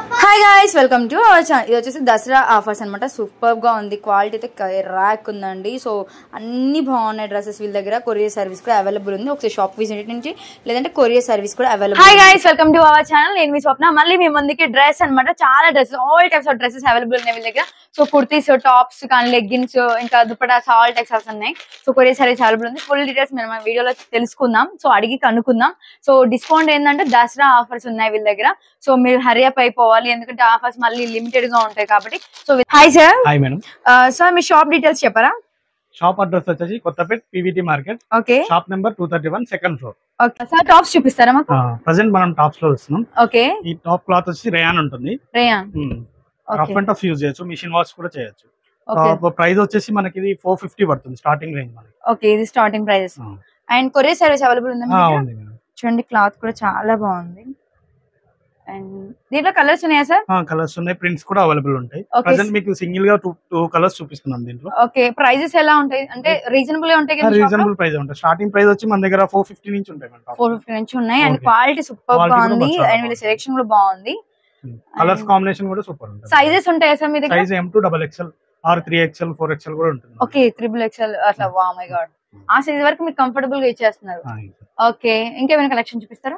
Hi guys welcome to our channel ఇది వచ్చేసి Dasara offers అనమాట సూపర్ గా ఉంది క్వాలిటీ అయితే ర్యాక్ ఉందండి సో అన్ని బాగున్నాయి డ్రెస్సెస్ వీళ్ళ దగ్గర కొరియర్ సర్వీస్ కూడా అవైలబుల్ ఉంది ఒకసారి షాప్ విజిట్ నుంచి లేదంటే కొరియర్ సర్వీస్ కూడా available hi guys welcome to our channel నేను మీ స్వప్న మళ్ళీ మీ ముందుకి డ్రెస్ అనమాట చాలా dresses all types of dresses available ఉన్నాయి వీళ్ళ దగ్గర సో కుర్తీస్ టాప్స్ కానీ లెగ్గిన్స్ ఇంకా దుపటాస్ ఆల్ టైప్స్ ఆఫ్ ఉన్నాయి సో కొరియర్ సర్వీస్ అవైలబుల్ ఉంది ఫుల్ డీటెయిల్స్ మేము వీడియోలో తెలుసుకుందాం సో అడిగి కనుక్కుందాం సో డిస్కౌంట్ ఏంటంటే దసరా ఆఫర్స్ ఉన్నాయి వీళ్ళ దగ్గర సో మీరు హరియప్ అయిపోవాలి ఎందుకంటే ఆఫర్స్ మళ్ళీ లిమిటెడ్ గా ఉంటాయి కాబట్టి so hi sir hi madam sir మీ షాప్ డీటెయిల్స్ చెప్పరా షాప్ అడ్రస్ వచ్చేసి Kothapet PVT market okay shop number two thirty one second floor okay sir tops చూపిస్తారా మాకు ప్రజెంట్ మనం టాప్స్ లో వస్తున్నాం ఓకే ఈ టాప్ క్లాత్ వచ్చి రేయాన్ ఉంటుంది rayon rough okay and tough use చేయొచ్చు మిషన్ వాష్ కూడా చేయొచ్చు ఓకే ప్రైస్ వచ్చేసి మనకి ఇది ఫోర్ ఫిఫ్టీ పడుతుంది స్టార్టింగ్ రేంజ్ మనకి ఓకే ఇది స్టార్టింగ్ ప్రైజెస్ ఆ. అండ్ కొరియర్ సర్వీస్ అవైలబుల్ ఉందా మీ ఆ, దగ్గర? ఉంది మేడం చూడండి క్లాత్ కూడా చాలా బాగుంది అండ్ దీంట్లో కలర్స్ ఉన్నాయా సార్ కలర్స్ ఉన్నాయి ప్రింట్స్ కూడా అవైలబుల్ ఉంటాయి Okay. ప్రజెంట్ మీకు సింగిల్ గా టూ టూ కలర్స్ చూపిస్తున్నాం దీంట్లో ఓకే ప్రైజెస్ ఎలా ఉంటాయి అంటే రీజనబుల్ ఉంటాయి కదా రీజనబుల్ ప్రైస్ ఉంటాయి స్టార్టింగ్ ప్రైస్ వచ్చి మన దగ్గర ఫోర్ ఫిఫ్టీ నుంచి ఉంటాయి ఫోర్ ఫిఫ్టీ నుంచి ఉన్నాయి and Okay. Quality super Quality కూడా బాగుంది చాలా అండ్ వీళ్ళ బాగుంది. సెలెక్షన్ కూడా బాగుంది కలర్స్ And- కాంబినేషన్ కూడా సూపర్ ఉంటుంది సైజెస్ ఉంటాయా సార్ మీ దగ్గర size M two double XL or three XL four XL కూడా ఉంటుంది ఓకే త్రిబుల్ ఎక్స్ఎల్ అట్లా వా మై గాడ్ ఆ సైజ్ వరకు మీకు కంఫర్టబుల్ గా ఇచ్చేస్తున్నారు ఆ, ఓకే ఇంకేమైనా కలెక్షన్ చూపిస్తారా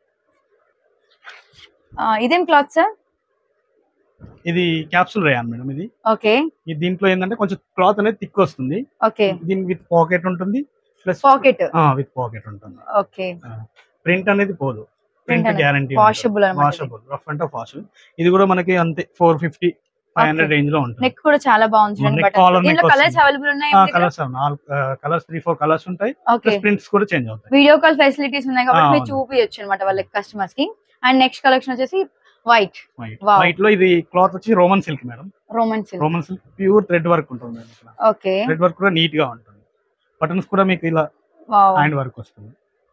ఆ, ఇదేం క్లాత్ సార్ ఇది క్యాప్సూల్ రేయాన్ మేడం ఇది ఓకే ఈ దీంట్లో ఏంటంటే కొంచెం క్లాత్ అనేది థిక్ వస్తుంది ఓకే దీని విత్ పాకెట్ ఉంటుంది ప్లస్ పాకెట్ విత్ పాకెట్ ఉంటుంది ఓకే ప్రింట్ అనేది పోదు ప్రింట్ అనేది గ్యారంటీ వాషబుల్ అనమాట వాషబుల్ రఫ్ అండ్ వాష్ ఇది కూడా మనకి అంతే four fifty five hundred range లో ఉంటుంది నెక్ కూడా చాలా బాగుంది చూడండి Neck బటన్ collar neck దీంట్లో కలర్స్ వస్తుంది. అవైలబుల్ ఉన్నాయి మీ దగ్గర? కలర్స్ నాలుగు కలర్స్ త్రీ ఫోర్ కలర్స్ ఉంటాయి ఓకే ప్లస్ ప్రింట్స్ కూడా చేంజ్ అవుతాయి వీడియో కాల్ ఫెసిలిటీస్ ఉన్నాయి కాబట్టి ఆ, మీరు అవును. చూపించచ్చు అనమాట వాళ్ళకి కస్టమర్స్ కి అండ్ నెక్స్ట్ కలెక్షన్ వచ్చేసి వైట్ వైట్ Wow. వైట్ లో ఇది క్లాత్ వచ్చి roman silk madam roman silk roman silk pure thread work ఉంటుంది మేడం ఇక్కడ ఓకే థ్రెడ్ వర్క్ కూడా నీట్ గా ఉంటుంది బటన్స్ కూడా మీకు ఇలా వావ్ హ్యాండ్ వర్క్ వస్తుంది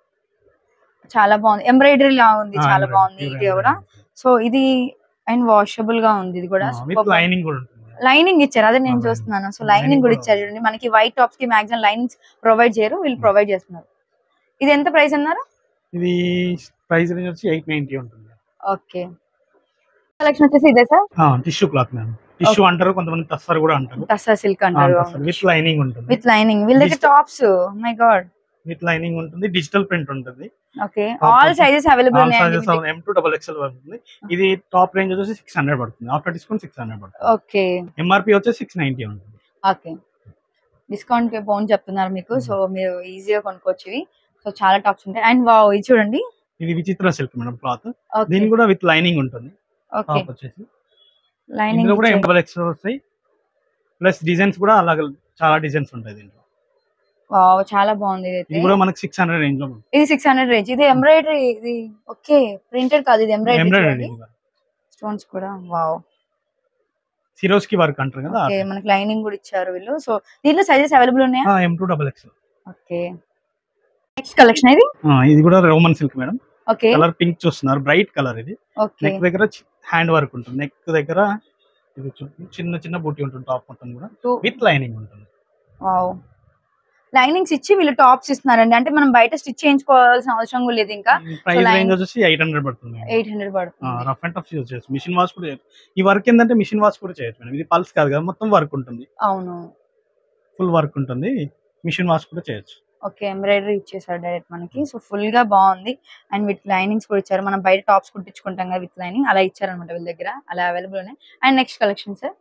చాలా బాగుంది ఎంబ్రాయిడరీ లా ఉంది ఆ, చాలా embroidery, బాగుంది pure ఇది కూడా embroidery. సో ఇది అండ్ వాషబుల్ గా ఉంది ఇది కూడా విత్ లైనింగ్ కూడా ఉంటుంది లైనింగ్ ఇచ్చారు అదే నేను ఆ, చూస్తున్నాను సో lining లైనింగ్ కూడా కూడా ఇచ్చారు చూడండి మనకి వైట్ టాప్స్ కి మాక్సిమం లైనింగ్స్ ప్రొవైడ్ చేయరు వీళ్ళు ప్రొవైడ్ చేస్తున్నారు ఇది ఎంత ప్రైస్ అన్నారు ఇది ప్రైస్ రేంజ్ వచ్చి ఎయిట్ నైన్టీ ఉంటుంది ఓకే కలెక్షన్ వచ్చేసి ఇదే sir tissue cloth madam tissue అంటారు కొంతమంది తస్సర్ కూడా అంటారు టస్సా సిల్క్ అంటారు విత్ లైనింగ్ ఉంటుంది విత్ లైనింగ్ వీళ్ళ దగ్గర Digital- tops my god with lining ఉంటుంది డిజిటల్ ప్రింట్ ఉంటుంది ఓకే Top ఆల్ వచ్చి- సైజెస్ అవైలబుల్ ఉన్నాయి ఎం టూ డబల్ ఎక్స్ఎల్ ఉంటుంది ఇది టాప్ రేంజ్ వచ్చి సిక్స్ హండ్రెడ్ పడుతుంది ఆఫ్టర్ డిస్కౌంట్ సిక్స్ హండ్రెడ్ పడుతుంది ఓకే ఎంఆర్పి వచ్చి సిక్స్ నైన్టీ ఉంటుంది ఓకే డిస్కౌంట్ పోన్ చెప్తున్నారు మీకు సో మీరు ఈజీగా కొనుక్కోవచ్చు ఇవి సో చాలా టాప్స్ ఉంటాయి అండ్ వావ్ ఇది చూడండి ఇది విచిత్ర సిల్క్ మేడం క్లాత్ ఓకే దీని కూడా విత్ లైనింగ్ ఉంటుంది ఓకే టాప్ వచ్చేసి లైనింగ్ ఇందులో కూడా డబల్ ఎక్స్ఎల్ వస్తాయి ప్లస్ డిజైన్స్ కూడా అలాగే చాలా డిజైన్స్ ఉంటాయి దీంట్లో వావ్ చాలా బాగుంది ఇది ఇది అయితే కూడా మనకి సిక్స్ హండ్రెడ్ రేంజ్ లో ఉంటుంది ఇది సిక్స్ హండ్రెడ్ రేంజ్ ఇది ఎంబ్రాయిడరీ ఇది ఓకే ప్రింటెడ్ కాదు ఇది ఎంబ్రాయిడరీ ఎంబ్రాయిడరీ స్టోన్స్ కూడా వావ్ సిరోస్ కి వర్క్ అంటారు కదా ఓకే మనకి లైనింగ్ కూడా ఇచ్చారు వీళ్ళు సో దీంట్లో సైజెస్ అవైలబుల్ ఉన్నాయా M two double XL okay next collection ఇది ఇది కూడా roman silk madam okay colour pink చూస్తున్నారు బ్రైట్ కలర్ ఇది ఓకే నెక్ దగ్గర హ్యాండ్ వర్క్ ఉంటుంది నెక్ దగ్గర ఇది చూ- చిన్న చిన్న బూటీ ఉంటుంది టాప్ మొత్తం కూడా విత్ లైనింగ్ ఉంటుంది వావ్ లైనింగ్స్ ఇచ్చి వీళ్ళు టాప్స్ ఇస్తున్నారండి అంటే మనం బయట స్టిచ్ చేయించుకోవాల్సిన అవసరం కూడా లేదు ఇంకా ప్రైస్ line- రేంజ్ వచ్చేసి ఎయిట్ హండ్రెడ్ పడుతుంది ఎయిట్ హండ్రెడ్ పడుతుంది రఫ్ అండ్ టఫ్ యూజ్ చేయొచ్చు మిషన్ వాష్ కూడా చేయొచ్చు ఈ వర్క్ ఏంటంటే మిషన్ వాష్ కూడా చేయొచ్చు మేడం ఇది పల్స్ కాదు కదా మొత్తం వర్క్ ఉంటుంది అవును ఫుల్ వర్క్ ఉంటుంది మిషన్ వాష్ కూడా చేయొచ్చు ఓకే ఎంబ్రాయిడరీ ఇచ్చేసారు డైరెక్ట్ మనకి సో ఫుల్ గా బాగుంది అండ్ విత్ లైనింగ్స్ కూడా ఇచ్చారు మనం బయట టాప్స్ కుట్టించుకుంటాం కదా విత్ లైనింగ్ అలా ఇచ్చారనమాట వీళ్ళ దగ్గర అలా అవైలబుల్ ఉన్నాయి అండ్ నెక్స్ట్ కలెక్షన్ సార్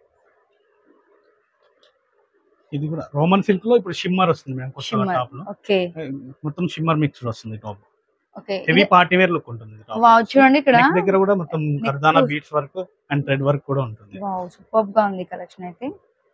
ఇది కూడా రోమన్ సిల్క్ లో ఇప్పుడు షిమ్మర్ వస్తుంది మేడం కొత్త షిమ్మర్ టాప్ లో ఓకే మొత్తం షిమ్మర్ మిక్స్డ్ వస్తుంది top okay heavy party wear look ఉంటుంది top వావ్ వచ్చేసి. చూడండి ఇక్కడ Neck దగ్గర కూడా మొత్తం Neck- కర్దానా beads work and thread work కూడా ఉంటుంది వావ్ సూపర్ గా ఉంది కలెక్షన్ అయితే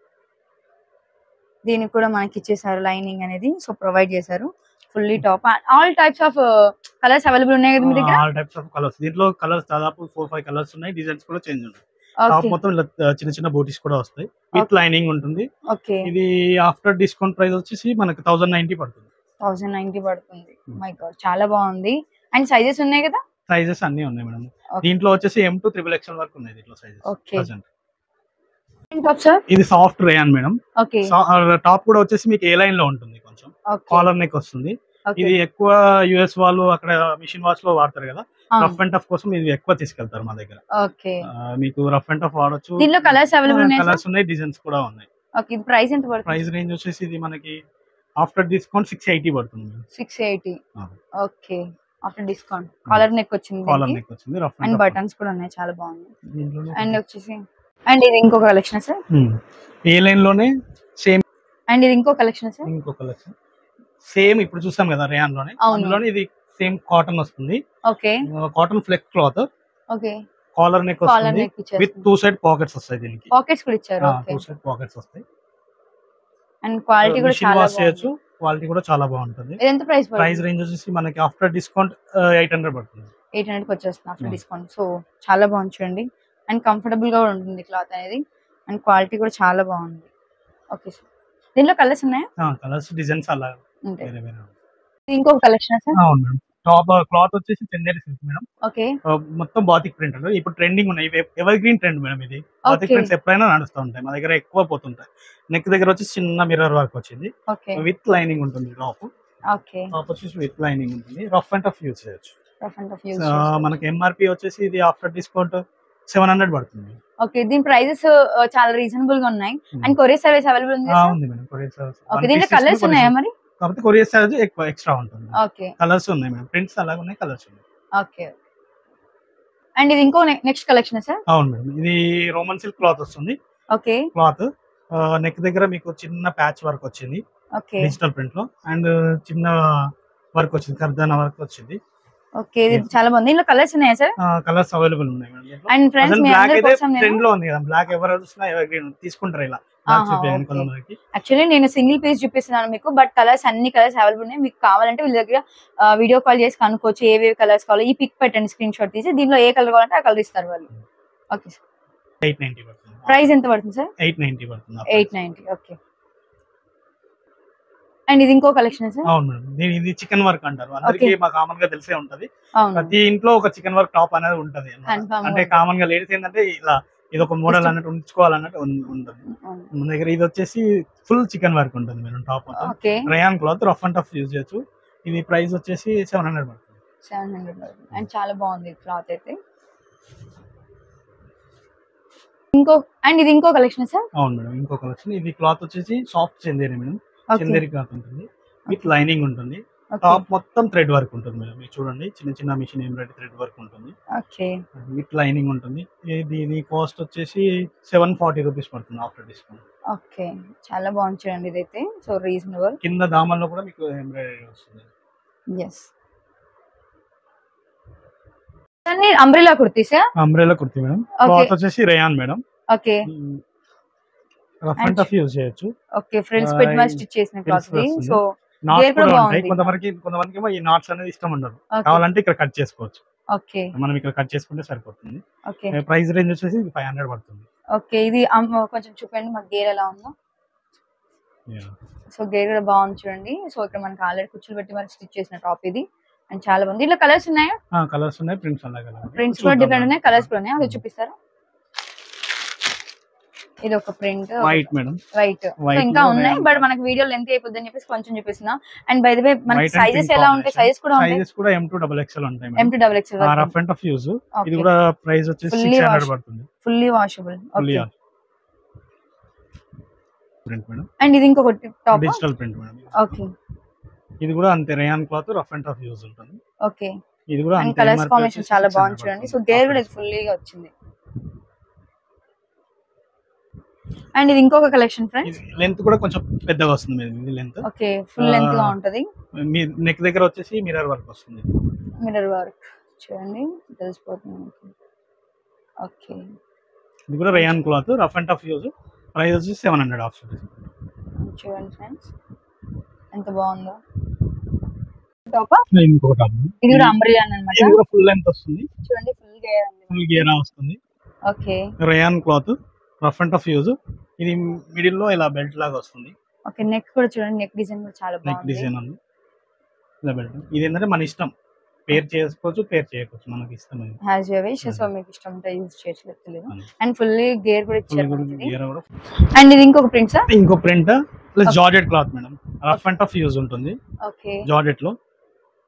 దీనికి కూడా మనకి ఇచ్చేసారు లైనింగ్ అనేది సో ప్రొవైడ్ చేశారు fully top all types of colours available ఉన్నాయి కదా మీ దగ్గర ఆల్ టైప్స్ ఆఫ్ కలర్స్ దీంట్లో కలర్స్ దాదాపు ఫోర్ ఫైవ్ కలర్స్ ఉన్నాయి డిజైన్స్ కూడా చేంజ్ ఉంటాయి టాప్ ఓకే మొత్తం ఇలా చిన్న చిన్న బూటీస్ కూడా వస్తాయి విత్ Okay. లైనింగ్ ఉంటుంది ఓకే ఇది ఆఫ్టర్ డిస్కౌంట్ ప్రైస్ వచ్చేసి మనకి థౌసండ్ నైన్టీ పడుతుంది థౌసండ్ నైన్టీ పడుతుంది Hmm. మై గాడ్ చాలా బాగుంది అండ్ సైజెస్ ఉన్నాయి కదా సైజెస్ అన్ని ఉన్నాయి మేడం Okay. దీంట్లో వచ్చేసి ఎం టు త్రిబుల్ ఎక్స్ఎల్ వరకు ఉన్నాయి దీంట్లో సైజెస్ Okay. టాప్ సార్ ఇది soft rayon madam okay top కూడా వచ్చేసి మీకు ఏ లైన్ లో ఉంటుంది కొంచెం ఓకే కాలర్ నెక్ వస్తుంది ఓకే ఇది ఎక్కువ యుఎస్ వాళ్ళు అక్కడ మిషన్ వాష్ లో వాడతారు కదా ఆ. రఫ్ అండ్ టఫ్ కోసం ఇది ఎక్కువ తీసుకెళ్తారు మా దగ్గర ఓకే ఆ, మీకు రఫ్ అండ్ టఫ్ వాడొచ్చు దీనిలో కలర్స్ అవైలబుల్ ఉన్నాయి కలర్స్ ఉన్నాయి డిజైన్స్ కూడా ఉన్నాయి ఓకే ఇది ప్రైస్ ఎంత పడుతుంది ప్రైస్ రేంజ్ వచ్చేసి ఇది మనకి ఆఫ్టర్ డిస్కౌంట్ సిక్స్ ఎయిటీ పడుతుంది సిక్స్ ఎయిటీ ఆ. Okay after discount collar neck వచ్చింది కాలర్ నెక్ వచ్చింది రఫ్ అండ్ అండ్ బటన్స్ కూడా ఉన్నాయి చాలా బాగుంది దీంట్లోనే అండ్ వచ్చేసి అండ్ ఇది ఇంకో collection sir Hmm. A line లోనే సేమ్ అండ్ ఇది ఇంకో కలెక్షన్ సార్ ఇంకో కలెక్షన్ సేమ్ ఇప్పుడు చూసాం కదా రేయాన్ లోనే అవును. అందులోనే ఇది సేమ్ కాటన్ వస్తుంది okay cotton flex cloth okay collar neck collar వస్తుంది నెక్ విత్ ఇచ్చారు టూ సైడ్ పాకెట్స్ వస్తాయి దీనికి పాకెట్స్ కూడా ఇచ్చారు ఓకే టూ సైడ్ పాకెట్స్ వస్తాయి అండ్ క్వాలిటీ కూడా మిషన్ చాలా వాష్ చేయొచ్చు బాగుంది క్వాలిటీ కూడా చాలా బాగుంటుంది ఇది ఎంత ప్రైస్ ప్రైస్ రేంజ్ వచ్చేసి మనకి ఆఫ్టర్ డిస్కౌంట్ ఎయిట్ హండ్రెడ్ పడుతుంది ఎయిట్ హండ్రెడ్ కి వచ్చేస్తుంది ఆఫ్టర్ Hmm. డిస్కౌంట్ సో చాలా బాగుంది చూడండి అండ్ కంఫర్టబుల్ గా కూడా ఉంటుంది క్లాత్ అనేది అండ్ క్వాలిటీ కూడా చాలా బాగుంది ఓకే సార్ దీనిలో కలర్స్ ఉన్నాయా కలర్స్ డిజైన్స్ అలా ఉంటాయి వేరే వేరే ఇది ఇంకొక కలెక్షన్ సార్ అవును మేడం టాప్ క్లాత్ వచ్చేసి చందేరి సిల్క్ మేడం ఓకే ఆ, మొత్తం బాతిక్ ప్రింట్ అంటే ఇప్పుడు ట్రెండింగ్ ఉన్నాయి ఎవర్ గ్రీన్ ట్రెండ్ మేడం ఇది బాతిక్ Okay. ప్రింట్స్ ఎప్పుడైనా నడుస్తూ ఉంటాయి మా దగ్గర ఎక్కువ పోతుంటాయి నెక్ దగ్గర వచ్చి చిన్న మిర్రర్ వర్క్ వచ్చింది ఓకే విత్ లైనింగ్ ఉంటుంది టాప్ ఓకే టాప్ వచ్చేసి విత్ లైనింగ్ ఉంటుంది రఫ్ అండ్ టఫ్ యూజ్ చేయొచ్చు రఫ్ అండ్ టఫ్ యూజ్ ఆ, మనకి ఎంఆర్పి వచ్చేసి ఇది ఆఫ్టర్ డిస్కౌంట్ సెవెన్ హండ్రెడ్ పడుతుంది ఓకే దీని ప్రైజెస్ చాలా రీజనబుల్ గా ఉన్నాయి Hmm. And courier service available ఉంది ఆ, సార్ ఉంది మేడం కొరియర్ సర్వీస్ ఓకే దీంట్లో కలర్స్ ఉన్నాయా మరి కాకపోతే కొరియర్ చార్జ్ ఎక్కువ ఎక్స్ట్రా ఉంటుంది ఓకే కలర్స్ ఉన్నాయి మేడం ప్రింట్స్ అలాగే ఉన్నాయి కలర్స్ ఉన్నాయి ఓకే అండ్ ఇది ఇంకో నెక్స్ట్ కలెక్షన్ సార్ అవును మేడం ఇది రోమన్ సిల్క్ క్లాత్ వస్తుంది ఓకే క్లాత్ నెక్ దగ్గర మీకు చిన్న ప్యాచ్ వర్క్ వచ్చింది ఓకే డిజిటల్ ప్రింట్ లో అండ్ చిన్న వర్క్ వచ్చింది కర్దానా వర్క్ వచ్చింది ఓకే ఇది చాలా బాగుంది దీనిలో కలర్స్ ఉన్నాయా సార్ కలర్స్ అవైలబుల్ ఉన్నాయి మేడం అండ్ ఫ్రెండ్స్ మీ బ్లాక్ అందరి అయితే కోసం నేను ట్రెండ్ లో ఉంది కదా బ్లాక్ ఎవరు చూసినా ఎవర్ గ్రీన్ తీసుకుంటారు ఇలా బ్లాక్ ఆహా, చూపించండి okay. కొంతమందికి యాక్చువల్లీ నేను సింగిల్ పీస్ చూపిస్తున్నాను మీకు బట్ కలర్స్ అన్ని కలర్స్ అవైలబుల్ ఉన్నాయి మీకు కావాలంటే వీళ్ళ దగ్గర వీడియో కాల్ చేసి కనుక్కోవచ్చు ఏవేవి కలర్స్ కావాలో ఈ పిక్ పెట్టండి స్క్రీన్ షాట్ తీసి దీనిలో ఏ కలర్ కావాలంటే ఆ కలర్ ఇస్తారు వాళ్ళు ఓకే సార్ ఎయిట్ నైన్టీ పడుతుంది ప్రైస్ ఎంత పడుతుంది సార్ ఎయిట్ నైన్టీ పడుతుంది ఎయిట్ నైన్టీ ఓకే అండ్ ఇది ఇంకో కలెక్షన్ సార్ అవును మేడం దీని ఇది చికెన్ వర్క్ అంటారు అందరికి Okay. మా కామన్ గా తెలిసే ఉంటది అవును ప్రతి ఇంట్లో ఒక చికెన్ వర్క్ టాప్ అనేది ఉంటది అన్నమాట. Confirm అంటే ఉంటుంది. కామన్ గా లేడీస్ ఏంటంటే ఇలా ఇది ఒక మోడల్ ఇష్టం. అన్నట్టు ఉంచుకోవాలన్నట్టు ఉం- ఉంటుంది అవును. మన దగ్గర ఇది వచ్చేసి ఫుల్ చికెన్ వర్క్ ఉంటుంది మేడం టాప్ మొత్తం okay rayon cloth rough and tough use చేయొచ్చు ఇది ప్రైస్ వచ్చేసి సెవెన్ హండ్రెడ్ పడుతుంది సెవెన్ హండ్రెడ్ అండ్ చాలా బాగుంది క్లాత్ అయితే ఇంకో అండ్ ఇది ఇంకో కలెక్షన్ సార్ అవును మేడం ఇంకో కలెక్షన్ ఇది క్లాత్ వచ్చేసి soft Chanderi madam okay Chanderi cloth ఉంటుంది విత్ లైనింగ్ ఉంటుంది ఓకే టాప్ మొత్తం థ్రెడ్ వర్క్ ఉంటుంది మేడం మీరు చూడండి చిన్న చిన్న మిషన్ ఎంబ్రాయిడరీ థ్రెడ్ వర్క్ ఉంటుంది ఓకే విత్ లైనింగ్ ఉంటుంది ఇది దీని కాస్ట్ వచ్చేసి సెవెన్ ఫార్టీ రూపీస్ పడుతుంది ఆఫ్టర్ డిస్కౌంట్ ఓకే చాలా బాగుంది చూడండి ఇదైతే సో రీజనబుల్ కింద దామల్లో కూడా మీకు ఎంబ్రాయిడరీ వస్తుంది ఎస్ అన్ని అంబ్రిలా కుర్తీసా umbrella kurti madam Okay. Cloth వచ్చేసి rayon madam okay rough and tough use చేయొచ్చు ఓకే ఫ్రిల్స్ ఆ, పెట్టి మరి ఈ స్టిచ్ చేసిన frills క్లాత్ వస్తుంది. సో నాట్స్ Gear కూడా కూడా ఉంటాయి బాగుంది. కొంతమందికి కొంతమందికి ఏమో ఈ నాట్స్ అనేది ఇష్టం ఉండదు కావాలంటే ఇక్కడ కట్ చేసుకోవచ్చు ఓకే మనం ఇక్కడ కట్ చేసుకుంటే సరిపోతుంది ఓకే ప్రైస్ రేంజ్ వచ్చేసి ఫైవ్ హండ్రెడ్ పడుతుంది ఓకే ఇది అమ్- కొంచెం చూపండి మాకు గేర్ ఎలా ఉందో సో గేర్ కూడా బాగుంది చూడండి సో ఇక్కడ మనకి ఆల్రెడీ కుచ్చులు పెట్టి మనకి స్టిచ్ చేసిన టాప్ ఇది అండ్ చాలా బాగుంది ఇలా కలర్స్ ఉన్నాయా కలర్స్ ఉన్నాయి ప్రింట్స్ అలాగే ప్రింట్స్ కూడా డిఫరెంట్ ఉన్నాయి కలర్స్ కూడా ఉన్నాయి అది చూపిస్తారా ఇది ఒక print white madam white so White ఇంకా లో ఉన్నాయి rayon. బట్ మనకి వీడియో లెంత్ అయిపోద్ది అని చెప్పేసి కొంచెం చూపిస్తున్నా అండ్ బై ద వే మనకి White and సైజెస్ pink ఎలా ఉంటాయి combination. సైజెస్ కూడా ఉంటాయి సైజెస్ కూడా ఎం టూ డబల్ ఎక్స్ఎల్ ఉంటాయి M to double XL rough and tough use ఇది Okay. కూడా ప్రైస్ వచ్చేసి Fully సిక్స్ హండ్రెడ్ wash- పడుతుంది fully washable fully okay print madam and ఇది ఇంకొకటి top digital print madam okay ఇది కూడా అంతే rayon cloth rough and tough use ఉంటుంది ఓకే ఇది కూడా అండ్ అంతే కలర్స్ MRP కాంబినేషన్ వచ్చేసి చాలా 600 బాగుంది చూడండి సో పడుతుంది. గేర్ కూడా ఫుల్లీగా వచ్చింది అండ్ ఇది ఇంకొక కలెక్షన్ ఫ్రెండ్స్ ఇది లెంత్ కూడా కొంచెం పెద్దగా వస్తుంది మేడం ఇది లెంత్ ఓకే ఫుల్ లెంత్ గా Ah. ఉంటది మీ నెక్ దగ్గర వచ్చేసి మిర్రర్ వర్క్ వస్తుంది మిర్రర్ వర్క్ చూడండి తెలిసిపోతుంది మనకి ఓకే ఇది కూడా rayon cloth rough and tough use price వచ్చేసి సెవెన్ హండ్రెడ్ ఆఫ్ చూడండి ఫ్రెండ్స్ ఎంత బాగుందో టాప్ ఇంకొక టాప్ ఇది కూడా అంబ్రిలా అనమాట ఇది కూడా ఫుల్ లెంత్ వస్తుంది చూడండి ఫుల్ గేర్ ఉంది ఫుల్ గేరా వస్తుంది okay rayon cloth rough and tough use ఇది మిడిల్ లో ఇలా బెల్ట్ లాగా వస్తుంది ఓకే నెక్ కూడా చూడండి నెక్ డిజైన్ కూడా చాలా నెక్ బాగుంది డిజైన్ ఉంది ఇలా బెల్ట్ ఇది ఏంటంటే మన ఇష్టం పేర్ చేసుకోవచ్చు పేర్ చేయకపోవచ్చు మనకి ఇష్టం అది. హ్యాస్ యూ విష్ సో మీకు ఇష్టం ఉంటే యూజ్ చేయొచ్చు తెలియదు అండ్ ఫుల్లీ గేర్ కూడా Full ఇచ్చారు కూడా మనకి ఇది. gear కూడా అండ్ ఇది ఇంకొక ప్రింట్ సార్ ఇంకో print plus georgette cloth madam rough and tough use ఉంటుంది ఓకే జార్జెట్ లో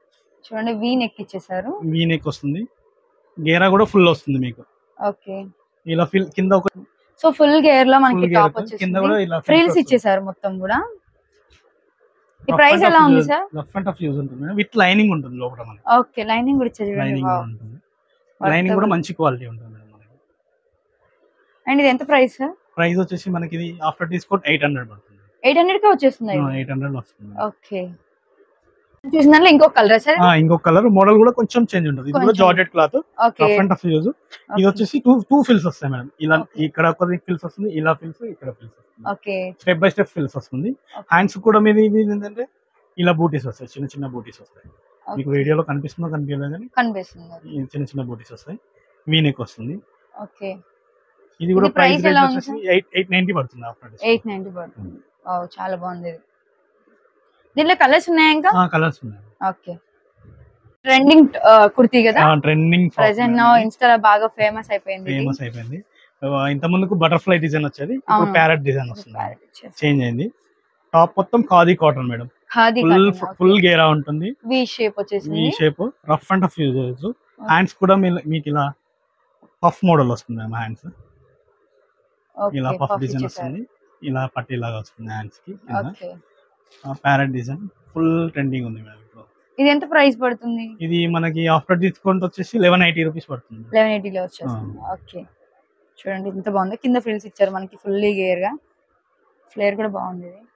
చూడండి వీ నెక్ ఇచ్చేసారు వీ నెక్ వస్తుంది గేరా కూడా ఫుల్ వస్తుంది మీకు ఓకే ఇలా ఫిల్ కింద ఒక సో ఫుల్ గేర్ లో మనకి full టాప్ gear కింద కూడా వచ్చేసింది ఇలా ఫ్రిల్స్ ఇచ్చేసారు మొత్తం కూడా ఈ ప్రైస్ ఎలా ఉంది sir rough and tough use ఉంటుంది విత్ లైనింగ్ ఉంటుంది లోపల మనకి ఓకే లైనింగ్ కూడా ఇచ్చారు చూడండి లైనింగ్ కూడా ఉంటుంది లైనింగ్ కూడా మంచి క్వాలిటీ ఉంటుంది మేడం మనకి అండ్ ఇది ఎంత ప్రైస్ ప్రైస్ వచ్చేసి మనకి ఇది ఆఫ్టర్ డిస్కౌంట్ ఎయిట్ హండ్రెడ్ పడుతుంది ఎయిట్ హండ్రెడ్ కి వచ్చేస్తుంది ఎయిట్ హండ్రెడ్ వస్తుంది ఓకే చూసిన దాంట్లో ఇంకొక కలర్ సార్ ఆ, ఇంకొక కలర్ మోడల్ కూడా కొంచెం చేంజ్ ఉంటుంది ఇది కూడా కొంచెం. Georgette cloth okay rough and tough use ఇది వచ్చేసి టూ టూ ఫిల్స్ వస్తాయి మేడం ఇలా Okay. ఇక్కడ ఒక ఫిల్స్ వస్తుంది ఇలా ఫిల్స్ ఇక్కడ ఫిల్స్ వస్తుంది okay step by step frills వస్తుంది Okay. హ్యాండ్స్ కూడా మీద ఇది ఏంటంటే ఇలా బూటీస్ వస్తాయి చిన్న చిన్న బూటీస్ వస్తాయి మీకు వీడియోలో కనిపిస్తుందో కనిపించలేదు కానీ కనిపిస్తుంది ఈ చిన్న చిన్న బూటీస్ వస్తాయి వీనెక్ వస్తుంది ఓకే ఇది కూడా ఇది price ప్రైస్ ఎలా ఉంది వచ్చేసి ఎయిట్ ఎయిట్ నైన్టీ పడుతుంది ఆఫ్టర్ ఎయిట్ నైన్టీ పడుతుంది ఓ చాలా బాగుంది ఇది దీంట్లో కలర్స్ ఉన్నాయా ఇంకా కలర్స్ ఉన్నాయి ఓకే ట్రెండింగ్ కుర్తీ కదా ట్రెండింగ్ ప్రెసెంట్ నా ఇన్స్టాలో బాగా ఫేమస్ అయిపోయింది ఇది. ఫేమస్ అయిపోయింది ఇంత ముందుకు బటర్ఫ్లై డిజైన్ వచ్చేది ఇప్పుడు అవును. ప్యారెట్ డిజైన్ వస్తుంది Parrot ఇచ్చేసి. చేంజ్ అయింది టాప్ మొత్తం khadi cotton madam khadi full full గేరా ఉంటుంది వి షేప్ ఈ వచ్చేసింది shape rough and tough use చేయొచ్చు హ్యాండ్స్ కూడా మీ- మీకు ఇలా పఫ్ మోడల్ వస్తుంది మ్యామ్ హ్యాండ్స్ ఓకే ఇలా పఫ్ puff డిజైన్ ఇచ్చేసారు. వస్తుంది ఇలా పట్టి లాగా వస్తుంది హ్యాండ్స్ కి okay parrot design full trending ఉంది మేడం ఇప్పుడు ఇది ఎంత ప్రైస్ పడుతుంది ఇది మనకి ఆఫ్టర్ డిస్కౌంట్ వచ్చేసి లెవెన్ ఎయిటీ రూపీస్ పడుతుంది లెవెన్ ఎయిటీలో వచ్చేస్తుంది ఓకే చూడండి ఇంత బాగుంది కింద ఫ్రిల్స్ ఇచ్చారు మనకి ఫుల్లీ గేర్ గా ఫ్లేర్ కూడా బాగుంది ఇది